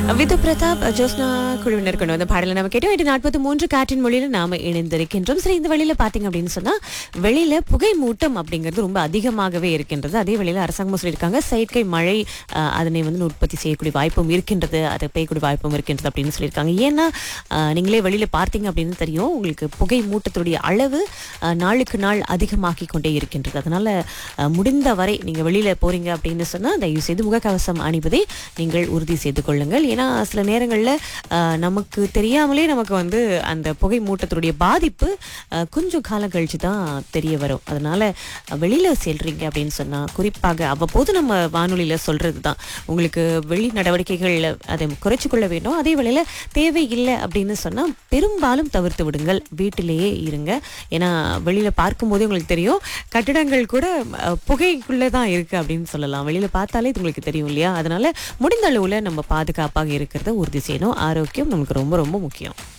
விது பிரதாப் ஜோஸ்னா குழுவினர் கொண்டு வந்த பாடலை நம்ம கேட்டோம் எட்டு நாற்பத்தி மூன்று காற்றின் மொழியில நாம இணைந்திருக்கின்றோம் சரி இந்த வழியில பாத்தீங்க அப்படின்னு சொன்னா வெளியில புகை மூட்டம் அப்படிங்கிறது ரொம்ப அதிகமாகவே இருக்கின்றது அதே வேளையில அரசாங்கம் சொல்லியிருக்காங்க செயற்கை மழை அஹ், அதனை வந்து உற்பத்தி செய்யக்கூடிய வாய்ப்பும் இருக்கின்றது அது பெய்யக்கூடிய வாய்ப்பும் இருக்கின்றது அப்படின்னு சொல்லியிருக்காங்க ஏன்னா அஹ், நீங்களே வெளியில பார்த்தீங்க அப்படின்னு தெரியும் உங்களுக்கு புகை மூட்டத்துடைய அளவு அஹ், நாளுக்கு நாள் அதிகமாக்கி கொண்டே இருக்கின்றது அதனால அஹ், முடிந்த வரை நீங்க வெளியில போறீங்க அப்படின்னு சொன்னா தயவு செய்து முகக்கவசம் அணிவதை நீங்கள் உறுதி செய்து கொள்ளுங்கள் ஏன்னா சில நேரங்களில் நமக்கு தெரியாமலே நமக்கு வந்து அந்த புகை மூட்டத்துடைய பாதிப்பு அஹ், கொஞ்சம் காலம் கழிச்சு தான் தெரிய வரும் அதனால அஹ், வெளியில செல்றீங்க அப்படின்னு சொன்னா குறிப்பாக அவ்வப்போது நம்ம வானொலியில சொல்றது தான் உங்களுக்கு வெளி நடவடிக்கைகள் அதை குறைச்சு கொள்ள வேண்டும் அதே வேளையில தேவை இல்லை அப்படின்னு சொன்னா பெரும்பாலும் தவிர்த்து விடுங்கள் வீட்டிலேயே இருங்க ஏன்னா வெளியில பார்க்கும்போதே உங்களுக்கு தெரியும் கட்டிடங்கள் கூட அஹ், புகைக்குள்ளே தான் இருக்கு அப்படின்னு சொல்லலாம் வெளியில பார்த்தாலே இது உங்களுக்கு தெரியும் இல்லையா அதனால முடிந்த அளவுல நம்ம பாதுகாப்பாக இருக்கிறத உறுதி செய்யணும் ஆரோக்கியம் நமக்கு ரொம்ப ரொம்ப முக்கியம்